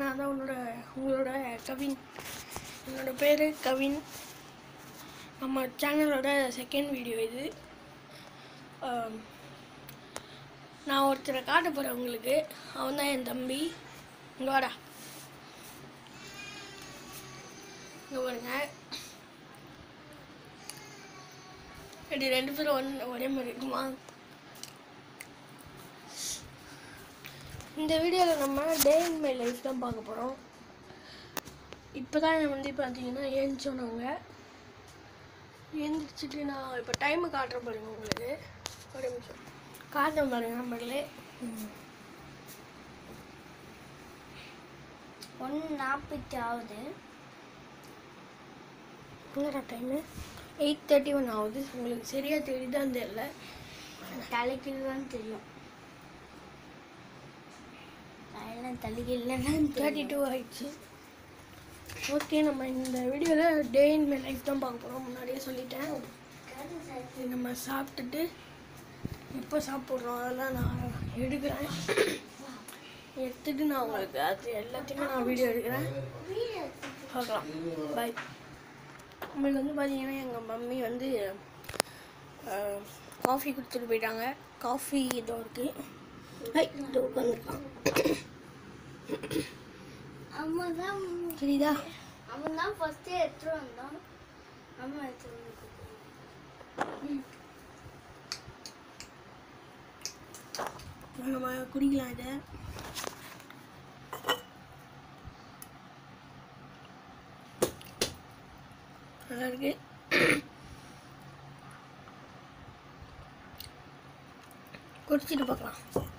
நான் தான் உன்னோட உங்களோட கவின் என்னோட பேர் கவின் நம்ம சேனலோட செகண்ட் வீடியோ இது ஆம், நான் ஒருத்தரை காட்ட போகிறேன் உங்களுக்கு அவன் தான் என் தம்பி இங்கே வாடா இங்கே பாருங்க இப்படி ரெண்டு பேரும் ஒன் ஒரே மாதிரி இருக்குமா இந்த வீடியோவில் நம்ம டே இன் மை லைஃப் தான் பார்க்க போகிறோம் இப்போ தான் வந்து பார்த்தீங்கன்னா ஏஞ்சினவங்க எழுந்திரிச்சிட்டு நான் இப்போ டைமு காட்டுறேன் பாருங்க உங்களுக்கு ஒரு நிமிஷம் காட்டுறேன் பாருங்க நம்மளே ஒன்று நாற்பத்தி ஆகுது என்னடா டைமு எயிட் தேர்ட்டி ஒன் ஆகுது உங்களுக்கு சரியாக தெரியுதான்னு தெரியல தலைக்கு தான் தெரியும் அதெல்லாம் தலைக்கு இல்லைன்னா தேர்ட்டி டூ ஆயிடுச்சு ஓகே நம்ம இந்த வீடியோவில் டே இன் மை லைஃப் தான் பார்க்க போகிறோம் முன்னாடியே சொல்லிட்டேன் இது நம்ம சாப்பிட்டுட்டு எப்போ சாப்பிட்றோம் அதெல்லாம் நான் எடுக்கிறேன் எடுத்துட்டு நான் உங்களுக்கு அது எல்லாத்தையுமே நான் வீடியோ எடுக்கிறேன் பார்க்கலாம் பாய் உங்களுக்கு வந்து பார்த்தீங்கன்னா எங்கள் மம்மி வந்து காஃபி கொடுத்துட்டு போயிட்டாங்க காஃபி இதோ இருக்கு ஹை இதோ உட்காந்துருக்கான் அம்மா தான் தெரியுதா அவன் தான் ஃபஸ்ட்டே எடுத்துட்டு வந்தான் அம்மா எடுத்துட்டு வந்து நம்ம குடிக்கலாம் இதை நல்லா இருக்கு குடிச்சிட்டு பார்க்கலாம்